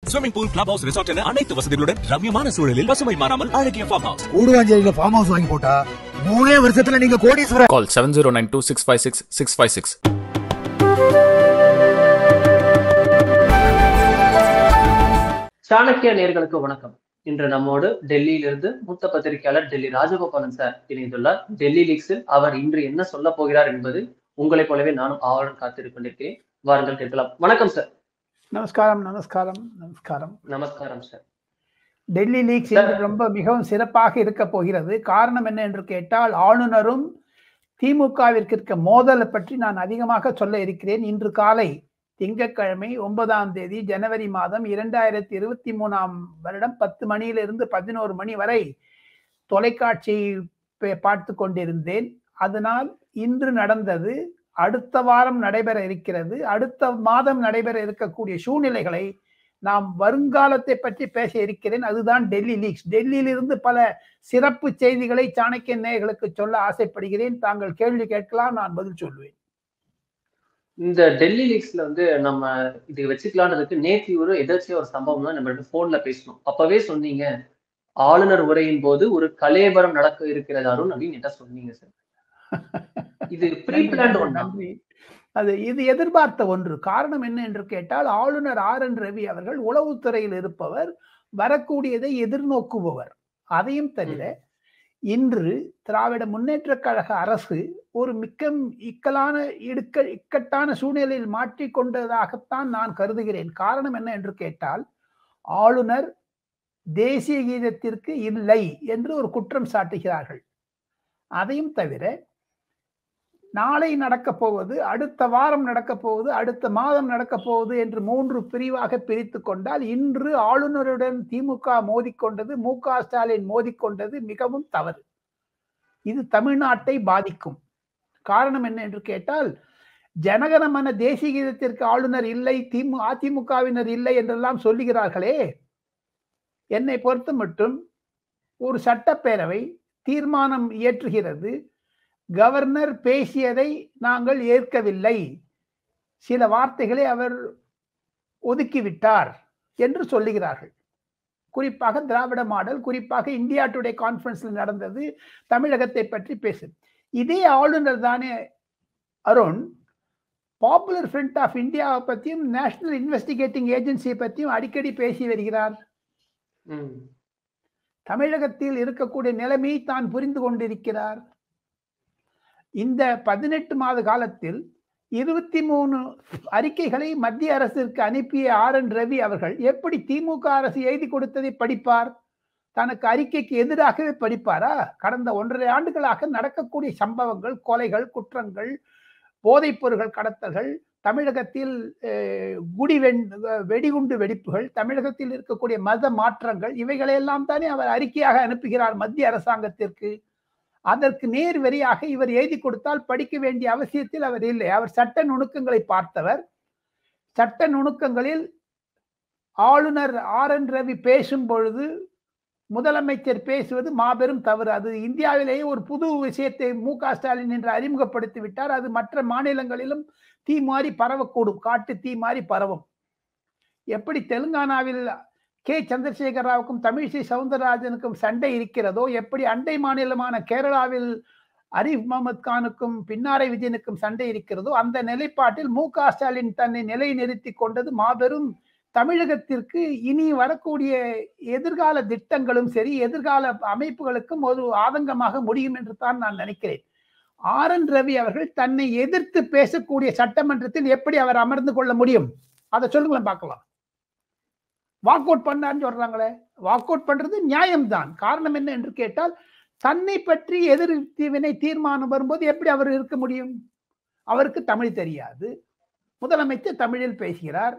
Swimming pool club house resort என அனைத்து வசதிகளுடன் ரம்யமான சூழலில் பசுமை மாறாமல் அழகிய ஃபார்ம் ஹவுஸ் கூடுவாஞ்சேரியில ஃபார்ம் ஹவுஸ் வாங்கி போட்டா மூணே வருஷத்துல நீங்க கோடீஸ்வரர் Call 7092656656. சாணக்கிய நேர்களுக்கு வணக்கம் இன்று நம்மோடு டெல்லியிலிருந்து மூத்த பத்திரிகையாளர் டெல்லி ராஜகோபாலன் சார் இணைந்துள்ளார் டெல்லி லீக்ஸில் அவர் இன்று என்ன சொல்ல போகிறார் என்பது உங்களைப் போலவே நானும் ஆவலுடன் காத்திருக் கொண்டிருக்கிறேன் வாருங்கள் கேட்கலாம் வணக்கம் சார் நமஸ்காரம் நமஸ்காரம் நமஸ்காரம் நமஸ்காரம் சார் டெல்லி லீக்ஸ் சார். இன்று ரொம்ப மிகவும் சிறப்பாக இருக்க போகிறது காரணம் என்ன என்று கேட்டால் ஆளுநரும் திமுகவிற்கு இருக்க மோதலை பற்றி நான் அதிகமாக சொல்ல இருக்கிறேன் இன்று காலை திங்கட்கிழமை ஒன்பதாம் தேதி ஜனவரி மாதம் இரண்டாயிரத்தி இருபத்தி மூணாம் வருடம் பத்து மணியிலிருந்து பதினோரு மணி வரை தொலைக்காட்சியை பே- பார்த்து கொண்டிருந்தேன் அதனால் இன்று நடந்தது அடுத்த வாரம் நடைபெற இருக்கிறது அடுத்த மாதம் நடைபெற இருக்கக்கூடிய சூழ்நிலைகளை நாம் வருங்காலத்தை பற்றி பேச இருக்கிறேன் அதுதான் டெல்லி லீக்ஸ் டெல்லியிலிருந்து பல சிறப்பு செய்திகளை சாணக்கிய நேயர்களுக்கு சொல்ல ஆசைப்படுகிறேன் தாங்கள் கேள்வி கேட்கலாம் நான் பதில் சொல்வேன் இந்த டெல்லி லீக்ஸ்ல வந்து நம்ம இது வச்சுக்கலான்றதுக்கு நேற்று ஒரு எதிர்ச்சியா ஒரு சம்பவம் தான் நம்ம ரெண்டு போன்ல பேசணும் அப்பவே சொன்னீங்க ஆளுநர் உரையின் போது ஒரு கலேபரம் நடக்க இருக்கிறது அருண் அப்படின்னு என்கிட்ட சொன்னீங்க சார் இது ப்ரீ பிளான் ஒன்றா நன்றி அது இது எதிர்பார்த்த ஒன்று காரணம் என்ன என்று கேட்டால் ஆளுநர் ஆர் என் ரவி அவர்கள் உளவுத்துறையில் இருப்பவர் வரக்கூடியதை எதிர்நோக்குபவர் அதையும் தவிர இன்று திராவிட முன்னேற்ற கழக அரசு ஒரு மிக்க இக்கலான இடுக்க இக்கட்டான சூழ்நிலையில் மாற்றிக்கொண்டதாகத்தான் நான் கருதுகிறேன் காரணம் என்ன என்று கேட்டால் ஆளுநர் தேசிய கீதத்திற்கு இல்லை என்று ஒரு குற்றம் சாட்டுகிறார்கள் அதையும் தவிர நாளை நடக்கப் போவது அடுத்த வாரம் நடக்கப் போவது அடுத்த மாதம் நடக்கப் போவது என்று மூன்று பிரிவாக பிரித்து கொண்டால் இன்று ஆளுநருடன் திமுக மோதிக்கொண்டது மு க ஸ்டாலின் மோதிக்கொண்டது மிகவும் தவறு இது தமிழ்நாட்டை பாதிக்கும் காரணம் என்ன என்று கேட்டால் ஜனகணமன தேசிய கீதத்திற்கு ஆளுநர் இல்லை திமு அதிமுகவினர் இல்லை என்றெல்லாம் சொல்லுகிறார்களே என்னை பொறுத்த மட்டும் ஒரு சட்டப்பேரவை தீர்மானம் இயற்றுகிறது கவர்னர் பேசியதை நாங்கள் ஏற்கவில்லை சில வார்த்தைகளை அவர் ஒதுக்கிவிட்டார் என்று சொல்லுகிறார்கள் குறிப்பாக திராவிட மாடல் குறிப்பாக இந்தியா டுடே கான்ஃபரன்ஸில் நடந்தது தமிழகத்தை பற்றி பேசு இதே ஆளுநர் தானே அருண் பாப்புலர் ஃப்ரண்ட் ஆஃப் இந்தியாவை பற்றியும் நேஷனல் இன்வெஸ்டிகேட்டிங் ஏஜென்சியை பற்றியும் அடிக்கடி பேசி வருகிறார் ம் தமிழகத்தில் இருக்கக்கூடிய நிலைமையை தான் புரிந்து கொண்டிருக்கிறார் இந்த பதினெட்டு மாத காலத்தில் இருபத்தி மூணு அறிக்கைகளை மத்திய அரசிற்கு அனுப்பிய ஆர் என் ரவி அவர்கள் எப்படி திமுக அரசு எழுதி கொடுத்ததை படிப்பார் தனக்கு அறிக்கைக்கு எதிராகவே படிப்பாரா கடந்த ஒன்றரை ஆண்டுகளாக நடக்கக்கூடிய சம்பவங்கள் கொலைகள் குற்றங்கள் போதைப் பொருட்கள் கடத்தல்கள் தமிழகத்தில் அஹ், குடி வெண் வெடிகுண்டு வெடிப்புகள் தமிழகத்தில் இருக்கக்கூடிய மத மாற்றங்கள் இவைகளையெல்லாம் தானே அவர் அறிக்கையாக அனுப்புகிறார் மத்திய அரசாங்கத்திற்கு அதற்கு நேர் வரியாக இவர் எழுதி கொடுத்தால் படிக்க வேண்டிய அவசியத்தில் அவர் இல்லை அவர் சட்ட நுணுக்கங்களை பார்த்தவர் சட்ட நுணுக்கங்களில் ஆளுநர் ஆர் என் ரவி பேசும் பொழுது முதலமைச்சர் பேசுவது மாபெரும் தவறு அது இந்தியாவிலேயே ஒரு புது விஷயத்தை மு க ஸ்டாலின் என்று அறிமுகப்படுத்தி விட்டார் அது மற்ற மாநிலங்களிலும் தீ மாறி பரவக்கூடும் காட்டு தீ மாறி பரவும் எப்படி தெலுங்கானாவில் கே சந்திரசேகர ராவுக்கும் தமிழிசை சவுந்தரராஜனுக்கும் சண்டை இருக்கிறதோ எப்படி அண்டை மாநிலமான கேரளாவில் அரிஃப் முகமது கானுக்கும் பின்னாரை விஜயனுக்கும் சண்டை இருக்கிறதோ அந்த நிலைப்பாட்டில் மு க ஸ்டாலின் தன்னை நிலை நிறுத்தி கொண்டது மாபெரும் தமிழகத்திற்கு இனி வரக்கூடிய எதிர்கால திட்டங்களும் சரி எதிர்கால அமைப்புகளுக்கும் ஒரு ஆதங்கமாக முடியும் என்று தான் நான் நினைக்கிறேன் ஆர் என் ரவி அவர்கள் தன்னை எதிர்த்து பேசக்கூடிய சட்டமன்றத்தில் எப்படி அவர் அமர்ந்து கொள்ள முடியும் அதை சொல்லுங்களேன் பார்க்கலாம் வாக் அவுட் பண்ணான்னு சொல்றாங்களே வாக் அவுட் பண்றது நியாயம்தான் காரணம் என்ன என்று கேட்டால் தன்னை பற்றி எதிர்வினை தீர்மானம் வரும்போது எப்படி அவர் இருக்க முடியும் அவருக்கு தமிழ் தெரியாது முதலமைச்சர் தமிழில் பேசுகிறார்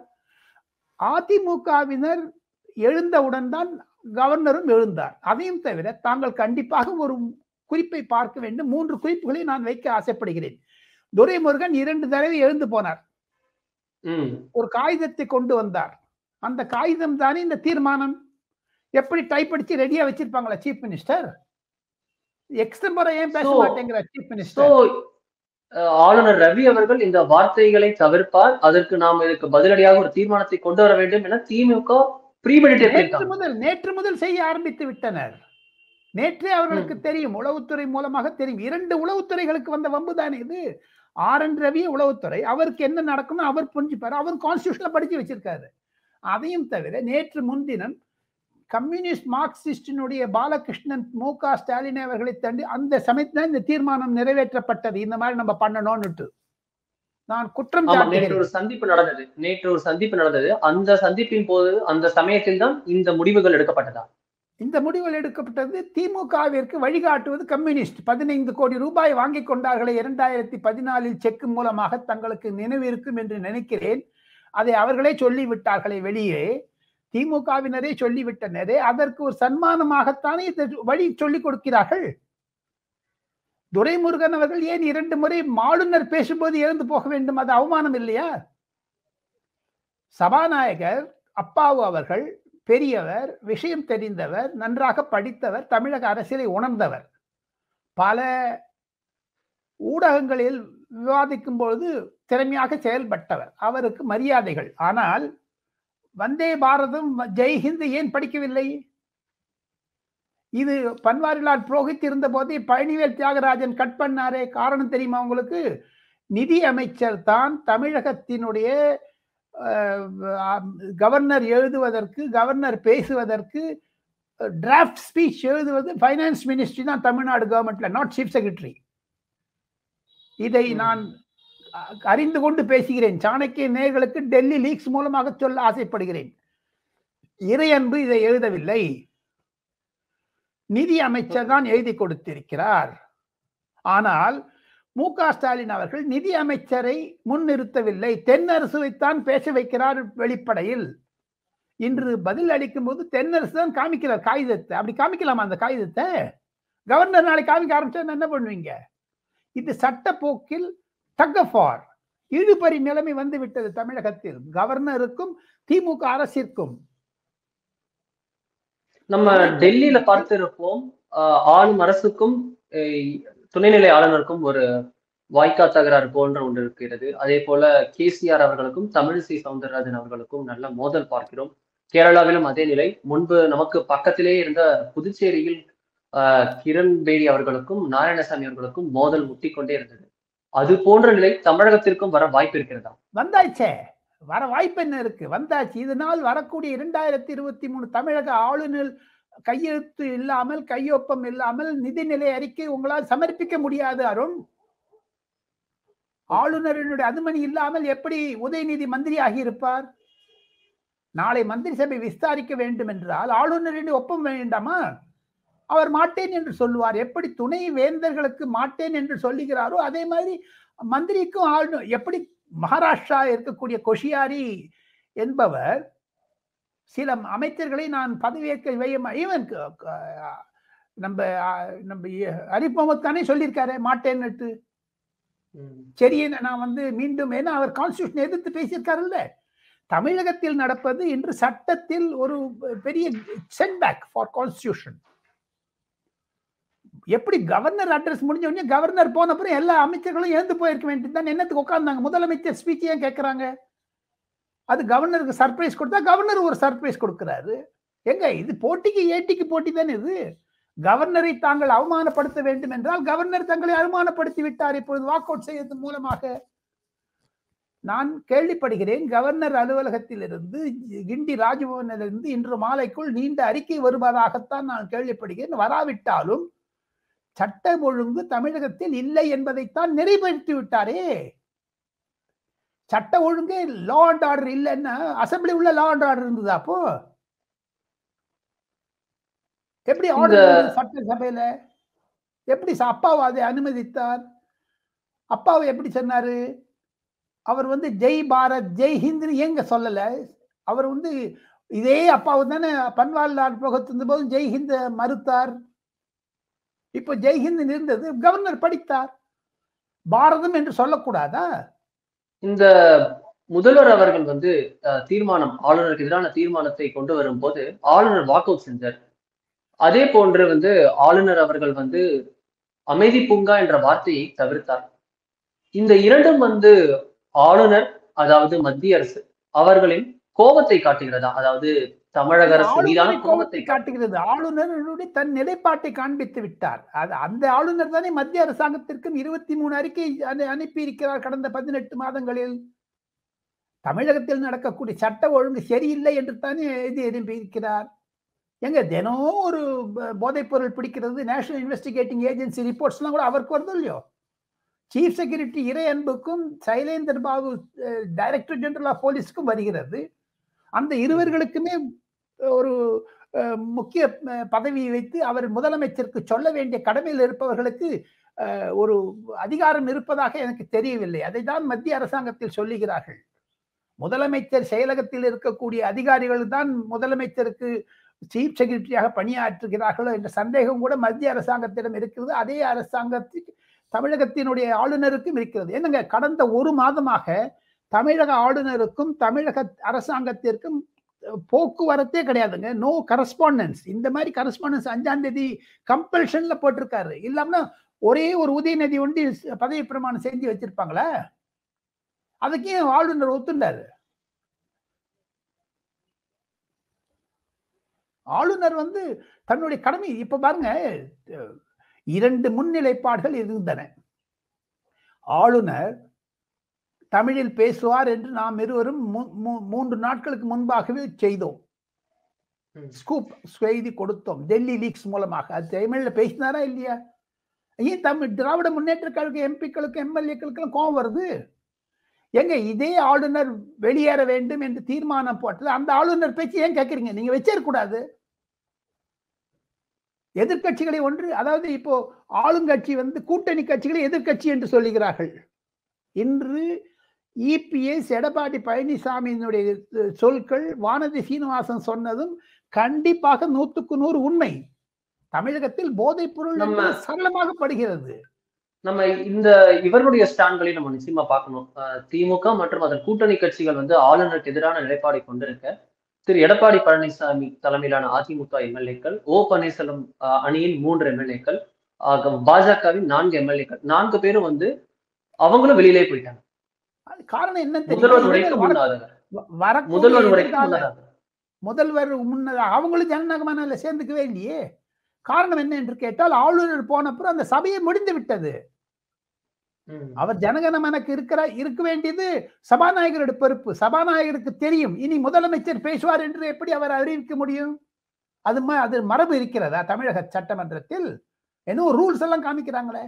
அதிமுகவினர் எழுந்தவுடன் தான் கவர்னரும் எழுந்தார் அதையும் தவிர தாங்கள் கண்டிப்பாக ஒரு குறிப்பை பார்க்க வேண்டும் மூன்று குறிப்புகளை நான் வைக்க ஆசைப்படுகிறேன் துரைமுருகன் இரண்டு தடவை எழுந்து போனார் ம் ஒரு காகிதத்தை கொண்டு வந்தார் அந்த காகிதம் தானே இந்த தீர்மானம் எப்படி டைப் அடிச்சு ரெடியா வச்சிருப்பாங்களா சீஃப் மினிஸ்டர் எக்ஸ்டம்பரை ஏன் பேச So- மாட்டேங்கிற சீஃப் ஸோ மினிஸ்டர் அஹ், ஆளுநர் ரவி அவர்கள் இந்த வார்த்தைகளை தவிர்ப்பார் அதற்கு நாம் இதுக்கு பதிலடியாக ஒரு தீர்மானத்தை கொண்டு வர வேண்டும் என திமுக ப்ரீமெடிட்டேட் நேற்று பண்ணியிருக்காங்க முதல் நேற்று முதல் செய்ய ஆரம்பித்து விட்டனர் நேற்றே அவர்களுக்கு தெரியும் உளவுத்துறை மூலமாக தெரியும் இரண்டு உளவுத்துறைகளுக்கு வந்த வம்பு தானே இது ஆர் என் ரவி உளவுத்துறை அவருக்கு என்ன நடக்கணும் அவர் புரிஞ்சுப்பாரு அவர் கான்ஸ்டியூஷன்ல படிச்சு வச்சிருக்காரு அதையும் தவிர நேற்று முன்தினம் கம்யூனிஸ்ட் மார்க்சிஸ்டினுடைய பாலகிருஷ்ணன் மு க ஸ்டாலின் அவர்களை தாண்டி அந்த சமயத்துல இந்த தீர்மானம் நிறைவேற்றப்பட்டது இந்த மாதிரி நம்ம பண்ணணும்னுட்டு நான் குற்றம் ஆமா நேற்று சாட்டுகிறேன் ஒரு சந்திப்பு நடந்தது நேற்று ஒரு சந்திப்பு நடந்தது அந்த சந்திப்பின் போது அந்த சமயத்தில் தான் இந்த முடிவுகள் எடுக்கப்பட்டதா இந்த முடிவுகள் எடுக்கப்பட்டது திமுகவிற்கு வழிகாட்டுவது கம்யூனிஸ்ட் பதினைந்து கோடி ரூபாய் வாங்கி கொண்டார்களே இரண்டாயிரத்தி பதினாலில் செக் மூலமாக தங்களுக்கு நினைவு இருக்கும் என்று நினைக்கிறேன் அதை அவர்களே சொல்லிவிட்டார்களே வெளியே திமுகவினரே சொல்லிவிட்டனரே அதற்கு ஒரு சன்மானமாகத்தானே இதை வழி சொல்லிக் கொடுக்கிறார்கள் துரைமுருகன் அவர்கள் ஏன் இரண்டு முறை ஆளுநர் பேசும்போது எழுந்து போக வேண்டும் அது அவமானம் இல்லையா சபாநாயகர் அப்பாவு அவர்கள் பெரியவர் விஷயம் தெரிந்தவர் நன்றாக படித்தவர் தமிழக அரசியலை உணர்ந்தவர் பல ஊடகங்களில் விவாதிக்கும் பொழுது திறமையாக செயல்பட்டவர் அவருக்கு மரியாதைகள் ஆனால் வந்தே பாரதம் ஜெய்ஹிந்த் ஏன் படிக்கவில்லை இது பன்வாரிலால் புரோஹித் இருந்த போதே பழனிவேல் தியாகராஜன் கட் பண்ணாரே காரணம் தெரியுமா உங்களுக்கு நிதி அமைச்சர் தான் தமிழகத்தினுடைய அஹ், கவர்னர் எழுதுவதற்கு கவர்னர் பேசுவதற்கு டிராஃப்ட் ஸ்பீச் எழுதுவது ஃபைனான்ஸ் மினிஸ்ட்ரி தான் தமிழ்நாடு கவர்மெண்ட்ல நாட் சீஃப் செக்ரட்டரி இதை ம். நான் அ- அறிந்து கொண்டு பேசுகிறேன் சாணக்கிய நேயர்களுக்கு டெல்லி லீக்ஸ் மூலமாக சொல்ல ஆசைப்படுகிறேன் இறையன்பு இதை எழுதவில்லை நிதி அமைச்சர் தான் எழுதி கொடுத்திருக்கிறார் ஆனால் மு க ஸ்டாலின் அவர்கள் நிதி அமைச்சரை முன்னிறுத்தவில்லை தென்னரசுவைத்தான் பேச வைக்கிறார் வெளிப்படையில் இன்று பதில் அளிக்கும் போது தென்னரசு தான் காமிக்கிறார் காகிதத்தை அப்படி காமிக்கலாமா அந்த காகிதத்தை கவர்னர் நாளைக்கு காமிக்க ஆரம்பிச்சா என்ன பண்ணுவீங்க இது சட்ட போக்கில் தக்கஃபார் இழுபறி நிலைமை வந்து விட்டது தமிழகத்தில் கவர்னருக்கும் திமுக அரசிற்கும் நம்ம டெல்லியில பார்த்திருப்போம் ஆஹ் ஆளும் அரசுக்கும் அஹ் துணைநிலை ஆளுநருக்கும் ஒரு வாய்க்கா தகராறு போன்ற ஒன்று இருக்கிறது அதே போல கேசிஆர் அவர்களுக்கும் தமிழிசை சவுந்தரராஜன் அவர்களுக்கும் நல்ல மோதல் பார்க்கிறோம் கேரளாவிலும் அதே நிலை முன்பு நமக்கு பக்கத்திலே இருந்த புதுச்சேரியில் ஆஹ் கிரண் பேடி அவர்களுக்கும் நாராயணசாமி அவர்களுக்கும் மோதல் முட்டிக்கொண்டே இருந்தது அது போன்ற நிலை தமிழகத்திற்கும் வர வாய்ப்பு இருக்கிறதா வந்தாச்சே வர வாய்ப்பு என்ன இருக்கு வந்தாச்சு இதனால் வரக்கூடிய இரண்டாயிரத்தி இருபத்தி மூணு தமிழக ஆளுநர் கையெழுத்து இல்லாமல் கையொப்பம் இல்லாமல் நிதிநிலை அறிக்கை உங்களால் சமர்ப்பிக்க முடியாது அருண் ஆளுநரினுடைய அனுமதி இல்லாமல் எப்படி உதயநிதி மந்திரியாகி இருப்பார் நாளை மந்திரி சபை விஸ்தாரிக்க வேண்டும் என்றால் ஆளுநரின் ஒப்பம் வேண்டாமா அவர் மாட்டேன் என்று சொல்லுவார் எப்படி துணை வேந்தர்களுக்கு மாட்டேன் என்று சொல்லுகிறாரோ அதே மாதிரி மந்திரிக்கும் ஆளுநர் எப்படி மகாராஷ்டிரா இருக்கக்கூடிய கொஷியாரி என்பவர் சில அமைச்சர்களை நான் பதவியேற்க வைய ஈவன் நம்ம அஹ், நம்ம ஹரிப் முகமது தானே சொல்லியிருக்காரு மாட்டேன்னுட்டு சரி நான் வந்து மீண்டும் ஏன்னா அவர் கான்ஸ்டியூஷன் எதிர்த்து பேசியிருக்காருல்ல தமிழகத்தில் நடப்பது இன்று சட்டத்தில் ஒரு பெரிய செட்பேக் ஃபார் கான்ஸ்டியூஷன் எப்படி கவர்னர் அட்ரஸ் முடிஞ்ச உடனே கவர்னர் போன அப்புறம் எல்லா அமைச்சர்களும் எழுந்து போயிருக்க வேண்டியது தான் என்னத்துக்கு உட்கார்ந்தாங்க முதலமைச்சர் ஸ்பீச் ஏன் கேட்கறாங்க அது கவர்னருக்கு சர்ப்ரைஸ் கொடுத்தா கவர்னர் ஒரு சர்ப்ரைஸ் கொடுக்கிறாரு எங்க இது போட்டிக்கு ஏட்டிக்கு போட்டி தானே இது கவர்னரை தாங்கள் அவமானப்படுத்த வேண்டும் என்றால் கவர்னர் தங்களை அவமானப்படுத்தி விட்டார் இப்பொழுது வாக் அவுட் செய்வதன் மூலமாக நான் கேள்விப்படுகிறேன் கவர்னர் அலுவலகத்திலிருந்து கிண்டி ராஜபவனிலிருந்து இன்று மாலைக்குள் நீண்ட அறிக்கை வருவதாகத்தான் நான் கேள்விப்படுகிறேன் வராவிட்டாலும் சட்டம் ஒழுங்கு தமிழகத்தில் இல்லை என்பதைத்தான் நிறைவேற்றி விட்டாரே சட்ட ஒழுங்கே லா அண்ட் ஆர்டர் இல்லைன்னா அசம்பிளி உள்ள லா அண்ட் ஆர்டர் இருந்ததா அப்போ எப்படி ஆர்டர் சட்டசபையில எப்படி ச- அப்பாவை அதை அனுமதித்தார் அப்பாவை எப்படி சொன்னாரு அவர் வந்து ஜெய் பாரத் ஜெய் ஹிந்த்னு ஏங்க சொல்லல அவர் வந்து இதே அப்பாவு தானே பன்வாரிலால் புரோஹித் இருந்தபோது ஜெய் ஹிந்த் மறுத்தார் இப்போ ஜெய் ஹிந்த் இருந்தது கவர்னர் படித்தார் பாரதம் என்று சொல்லக்கூடாதா இந்த முதல்வர் அவர்கள் வந்து அஹ், தீர்மானம் ஆளுநருக்கு எதிரான தீர்மானத்தை கொண்டு வரும்போது ஆளுநர் வாக் அவுட் செஞ்சார் அதே போன்று வந்து ஆளுநர் அவர்கள் வந்து அமைதி பூங்கா என்ற வார்த்தையை தவிர்த்தார் இந்த இரண்டும் வந்து ஆளுநர் அதாவது மத்திய அரசு அவர்களின் கோபத்தை காட்டுகிறதா அதாவது தமிழக அரசு மீதான ஆளுநரை கோபத்தை கோபத்தை காட்டுகிறது ஆளுநருடைய தன் நிலைப்பாட்டை காண்பித்து விட்டார் அது அந்த ஆளுநர் தானே மத்திய அரசாங்கத்திற்கும் இருபத்தி மூணு அறிக்கை அனு- அனுப்பியிருக்கிறார் கடந்த பதினெட்டு மாதங்களில் தமிழகத்தில் நடக்கக்கூடிய சட்ட ஒழுங்கு சரியில்லை என்று தானே எழுதி அனுப்பியிருக்கிறார் எங்க தினம் ஒரு ப- போதைப் பொருள் பிடிக்கிறது நேஷனல் இன்வெஸ்டிகேட்டிங் ஏஜென்சி ரிப்போர்ட்ஸ்லாம் கூட அவருக்கு வருது இல்லையோ சீஃப் செக்யூரிட்டி இறை அன்புக்கும் Sylendra Babu director general of போலீஸ்க்கும் வருகிறது அந்த இருவர்களுக்குமே ஒரு அஹ், முக்கிய அஹ், பதவி வைத்து அவர் முதலமைச்சருக்கு சொல்ல வேண்டிய கடமையில் இருப்பவர்களுக்கு அஹ், ஒரு அதிகாரம் இருப்பதாக எனக்கு தெரியவில்லை அதை தான் மத்திய அரசாங்கத்தில் சொல்லுகிறார்கள் முதலமைச்சர் செயலகத்தில் இருக்கக்கூடிய அதிகாரிகள் தான் முதலமைச்சருக்கு சீஃப் செக்ரட்டரியாக பணியாற்றுகிறார்களோ என்ற சந்தேகம் கூட மத்திய அரசாங்கத்திடம் இருக்கிறது அதே அரசாங்கத்துக்கு தமிழகத்தினுடைய ஆளுநருக்கும் இருக்கிறது என்னங்க கடந்த ஒரு மாதமாக தமிழக ஆளுநருக்கும் தமிழக அரசாங்கத்திற்கும் அஹ், போக்குவரத்தே கிடையாதுங்க நோ கரஸ்பாண்டன்ஸ் இந்த மாதிரி கரஸ்பாண்டன்ஸ் அஞ்சாம் தேதி கம்பல்ஷன்ல போட்டிருக்காரு இல்லாம ஒரே ஒரு உதயநிதி ஒண்டி பதவி பிரமாணம் செஞ்சு வச்சிருப்பாங்களா அதுக்கே ஆளுநர் ஒத்துண்டாரு ஆளுநர் வந்து தன்னுடைய கடமை இப்ப பாருங்க அஹ், இரண்டு முன்னிலைப்பாடுகள் இருந்தன ஆளுநர் தமிழில் பேசுவார் என்று நாம் இருவரும் மூ- மூ- மூன்று நாட்களுக்கு முன்பாகவே செய்தோம் ம். ஸ்கூப் செய்தி கொடுத்தோம் டெல்லி லீக்ஸ் மூலமாக அது தமிழ்ல பேசினாரா இல்லையா ஏன் தமிழ் திராவிட முன்னேற்ற கழக எம்பிக்களுக்கு எம்எல்ஏக்களுக்கு கோபம் வருது எங்க இதே ஆளுநர் வெளியேற வேண்டும் என்று தீர்மானம் போட்டது அந்த ஆளுநர் பேச்சு ஏன் கேட்கறீங்க நீங்க வச்சிருக்க எதிர்க்கட்சிகளை ஒன்று அதாவது இப்போ ஆளுங்கட்சி வந்து கூட்டணி கட்சிகளை எதிர்க்கட்சி என்று சொல்லுகிறார்கள் இன்று இபிஎஸ் எடப்பாடி பழனிசாமியினுடைய அஹ், சொற்கள் வானதி சீனிவாசன் சொன்னதும் கண்டிப்பாக நூற்றுக்கு நூறு உண்மை தமிழகத்தில் போதைப் பொருள் நம்ம- என்பது சரளமாக படுகிறது நம்ம இந்த இவர்களுடைய ஸ்டாண்ட்களை நம்ம நிச்சயமா பார்க்கணும் அஹ் திமுக மற்றும் அதன் கூட்டணி கட்சிகள் வந்து ஆளுநருக்கு எதிரான நிலைப்பாடை கொண்டிருக்க திரு எடப்பாடி பழனிசாமி தலைமையிலான அதிமுக எம்எல்ஏக்கள் ஓ பன்னீர்செல்வம் அஹ், அணியின் மூன்று எம்எல்ஏக்கள் பாஜகவின் நான்கு எம்எல்ஏக்கள் நான்கு பேரும் வந்து அவங்களும் வெளியிலே போயிட்டாங்க அது காரணம் என்ன முதல்வர் உரைக்கு தெரியும் முன்னாக வரக்கூடிய முதல்வர் உரைக்கு எதிர்கால முன்னதாக முதல்வர் முன்னதாக அவங்களும் ஜனநாயகமான சேர்ந்துக்கவே இல்லையே காரணம் என்ன என்று கேட்டால் ஆளுநர் போனப்புறம் அந்த சபையை முடிந்து விட்டது ம். அவர் ஜனகணமனக்கு இருக்கிற இருக்க வேண்டியது சபாநாயகரோட பொறுப்பு சபாநாயகருக்கு தெரியும் இனி முதலமைச்சர் பேசுவார் என்று எப்படி அவர் அறிவிக்க முடியும் அது ம- அது மரபு இருக்கிறதா தமிழக சட்டமன்றத்தில் என்ன ரூல்ஸ் எல்லாம் காமிக்கிறாங்களே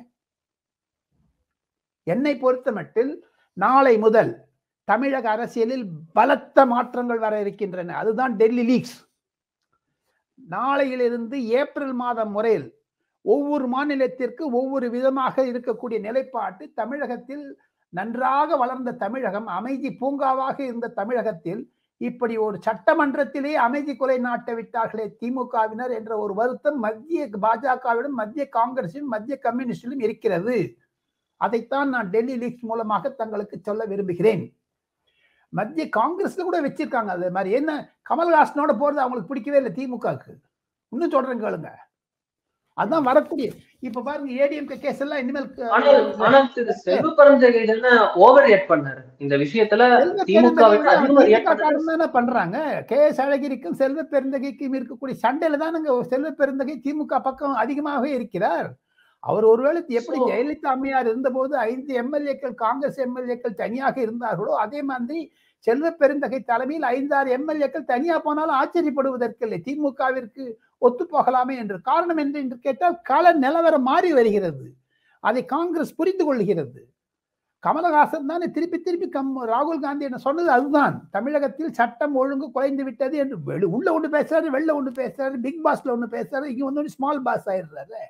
என்னை பொறுத்த மட்டில் நாளை முதல் தமிழக அரசியலில் பலத்த மாற்றங்கள் வர இருக்கின்றன அதுதான் டெல்லி லீக்ஸ் நாளையிலிருந்து ஏப்ரல் மாதம் முறையில் ஒவ்வொரு மாநிலத்திற்கு ஒவ்வொரு விதமாக இருக்கக்கூடிய நிலைப்பாட்டு தமிழகத்தில் நன்றாக வளர்ந்த தமிழகம் அமைதி பூங்காவாக இருந்த தமிழகத்தில் இப்படி ஒரு சட்டமன்றத்திலே அமைதி கொலை நாட்ட விட்டார்களே திமுகவினர் என்ற ஒரு வருத்தம் மத்திய பாஜகவிடம் மத்திய காங்கிரசிலும் மத்திய கம்யூனிஸ்டிலும் இருக்கிறது அதைத்தான் நான் டெல்லி லீக்ஸ் மூலமாக தங்களுக்கு சொல்ல விரும்புகிறேன் மத்திய காங்கிரஸ்ல கூட வச்சிருக்காங்க அது மாதிரி என்ன கமல்ஹாசனோட போறது அவங்களுக்கு பிடிக்கவே இல்லை திமுகவுக்கு இன்னும் சொல்றேன் கேளுங்க அதான் வரக்கூடிய இப்ப பாருங்க ஏடிஎம்கே கேஸ் எல்லாம் இனிமேல் ஆனால் ஆனால் திரு செல்வ பரஞ்சகை தானே ஓவர் ரியாக்ட் பண்ணாரு இந்த விஷயத்துல செல்வ திமுக விட பெருந்தகை அதிகமா ரியாக்ட் திமுக பண்ணாரு காரன் தானே பண்றாங்க கே எஸ் அழகிரிக்கும் செல்வ பெருந்தகைக்கும் இருக்கக்கூடிய சண்டையில தானுங்க செல்வ பெருந்தகை திமுக பக்கம் அதிகமாகவே இருக்கிறார் அவர் ஒருவேளை எப்படி So- ஜெயலலிதா அம்மையார் இருந்தபோது ஐந்து எம்எல்ஏக்கள் காங்கிரஸ் எம்எல்ஏக்கள் தனியாக இருந்தார்களோ அதே மாதிரி செல்வ பெருந்தகை தலைமையில் ஐந்தாறு எம்எல்ஏக்கள் தனியா போனாலும் ஆச்சரியப்படுவதற்கில்லை திமுகவிற்கு ஒத்து போகலாமே என்று காரணம் என்ன என்று கேட்டால் கால நிலவரம் மாறி வருகிறது அதை காங்கிரஸ் புரிந்து கொள்கிறது கமலஹாசன் தானே திருப்பி திருப்பி கம் ராகுல் காந்தி என்ன சொன்னது அதுதான் தமிழகத்தில் சட்டம் ஒழுங்கு குறைந்து விட்டது என்று வெளி உள்ள ஒன்று பேசுறாரு வெளில ஒன்று பேசுறாரு பிக் பாஸ்ல ஒன்று பேசுறாரு இங்க வந்து ஸ்மால் பாஸ் ஆயிடுறாரு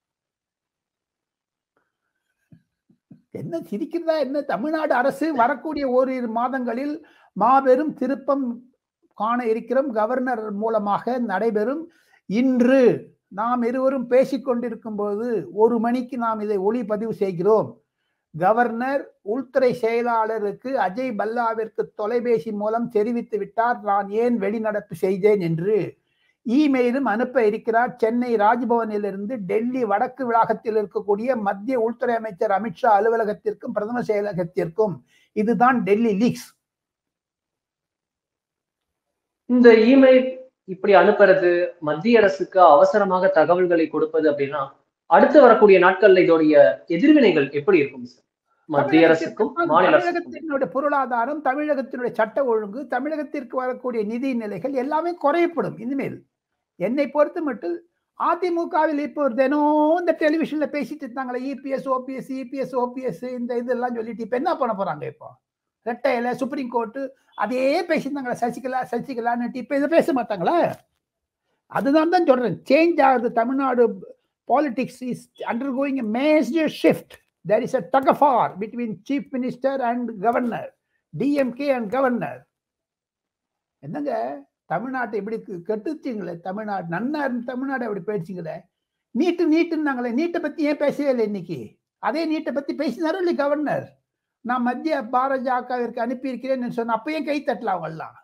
என்ன சிரிக்கிறதா என்ன தமிழ்நாடு அரசு வரக்கூடிய ஓரிரு மாதங்களில் மாபெரும் திருப்பம் காண இருக்கிறோம் கவர்னர் மூலமாக நடைபெறும் இன்று நாம் இருவரும் பேசிக் கொண்டிருக்கும் போது ஒரு மணிக்கு நாம் இதை ஒளிப்பதிவு செய்கிறோம் கவர்னர் உள்துறை செயலாளருக்கு அஜய் பல்லாவிற்கு தொலைபேசி மூலம் தெரிவித்து விட்டார் நான் ஏன் வெளிநடப்பு செய்தேன் என்று இமெயிலும் அனுப்ப இருக்கிறார் சென்னை ராஜ்பவனிலிருந்து டெல்லி வடக்கு வளாகத்தில் இருக்கக்கூடிய மத்திய உள்துறை அமைச்சர் அமித்ஷா அலுவலகத்திற்கும் பிரதமர் செயலகத்திற்கும் இதுதான் டெல்லி லீக்ஸ் இந்த இமெயில் இப்படி அனுப்புறது மத்திய அரசுக்கு அவசரமாக தகவல்களை கொடுப்பது அப்படின்னா அடுத்து வரக்கூடிய நாட்கள்ல இதோடைய எதிர்வினைகள் எப்படி இருக்கும் சார் மத்திய அரசுக்கும் மாநில அரசுக்கும் தமிழகத்தினுடைய பொருளாதாரம் தமிழகத்தினுடைய சட்ட ஒழுங்கு தமிழகத்திற்கு வரக்கூடிய நிதி நிலைகள் எல்லாமே குறையப்படும் இனிமேல் என்னை பொறுத்த மட்டும் அதிமுகவில் இப்போ ஒரு தினம் இந்த டெலிவிஷன்ல பேசிட்டு இருந்தாங்களே இபிஎஸ் ஓபிஎஸ் இபிஎஸ் ஓபிஎஸ் இந்த இதெல்லாம் சொல்லிட்டு இப்ப என்ன பண்ண போறாங்க இப்போ ரெட்டையில சுப்ரீம் கோர்ட்டு அதே பேசியிருந்தாங்களே சசிகலா சசிகலான்னு இப்ப இதை பேச மாட்டாங்களா அதுதான் தான் சொல்றேன் சேஞ்ச் ஆகுது Tamil Nadu politics is undergoing major shift there is a tug of war between chief minister and governor dmk and governor என்னங்க தமிழ்நாட்டை இப்படி கெ- கெட்டுச்சிங்களே தமிழ்நாடு நன்னா இருந்த தமிழ்நாடு அப்படி போயிடுச்சுங்களே நீட்டு நீட்டுன்னாங்களே நீட்டை பத்தி ஏன் பேசவே இல்லை இன்னைக்கு அதே நீட்டை பத்தி பேசினாரோ இல்லை கவர்னர் நான் மத்திய பாரஜாக்காவிற்கு அனுப்பியிருக்கிறேன்னு சொன்ன அப்ப ஏன் கை தட்டலாம் அவங்கெல்லாம்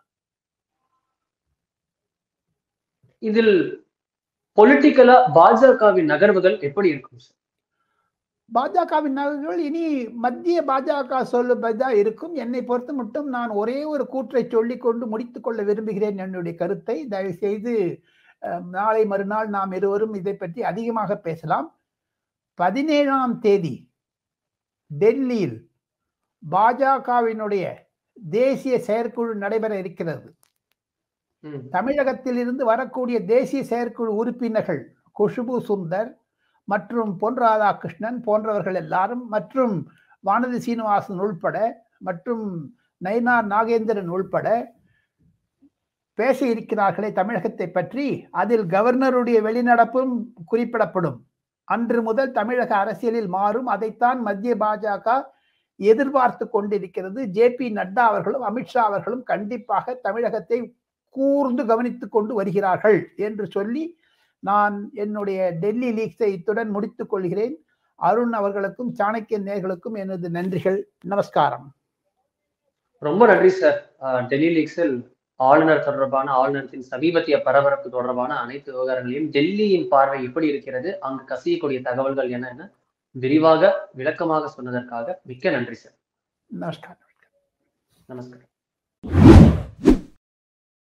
இதில் பொலிட்டிக்கலா பாஜகவின் நகர்வுகள் எப்படி இருக்கும் சார் பாஜகவின் நகர்கள் இனி மத்திய பாஜக சொல்லுவதுதான் இருக்கும் என்னை பொறுத்த மட்டும் நான் ஒரே ஒரு கூற்றை சொல்லிக் கொண்டு முடித்துக் கொள்ள விரும்புகிறேன் என்னுடைய கருத்தை தயவு செய்து அஹ், நாளை மறுநாள் நாம் இருவரும் இதை பற்றி அதிகமாக பேசலாம் பதினேழாம் தேதி டெல்லியில் பாஜகவினுடைய தேசிய செயற்குழு நடைபெற இருக்கிறது ம். தமிழகத்தில் இருந்து வரக்கூடிய தேசிய செயற்குழு உறுப்பினர்கள் குஷ்பு சுந்தர் மற்றும் பொன் ராதாகிருஷ்ணன் போன்றவர்கள் எல்லாரும் மற்றும் வானதி சீனிவாசன் உள்பட மற்றும் நயினார் நாகேந்திரன் உள்பட பேச இருக்கிறார்களே தமிழகத்தை பற்றி அதில் கவர்னருடைய வெளிநடப்பும் குறிப்பிடப்படும் அன்று முதல் தமிழக அரசியலில் மாறும் அதைத்தான் மத்திய பாஜக எதிர்பார்த்து கொண்டிருக்கிறது ஜே பி நட்டா அவர்களும் அமித்ஷா அவர்களும் கண்டிப்பாக தமிழகத்தை கூர்ந்து கவனித்துக் கொண்டு வருகிறார்கள் என்று சொல்லி நான் என்னுடைய டெல்லி லீக்ஸை இத்துடன் முடித்துக் கொள்கிறேன் அருண் அவர்களுக்கும் சாணக்கியன் நேர்களுக்கும் எனது நன்றிகள் நமஸ்காரம் ரொம்ப நன்றி சார் அஹ், டெல்லி லீக்ஸில் ஆளுநர் தொடர்பான ஆளுநரின் சமீபத்திய பரபரப்பு தொடர்பான அனைத்து விவகாரங்களையும் டெல்லியின் பார்வை எப்படி இருக்கிறது அங்கு கசியக்கூடிய தகவல்கள் என்ன என விரிவாக விளக்கமாக சொன்னதற்காக மிக்க நன்றி சார் நமஸ்காரம் நமஸ்காரம்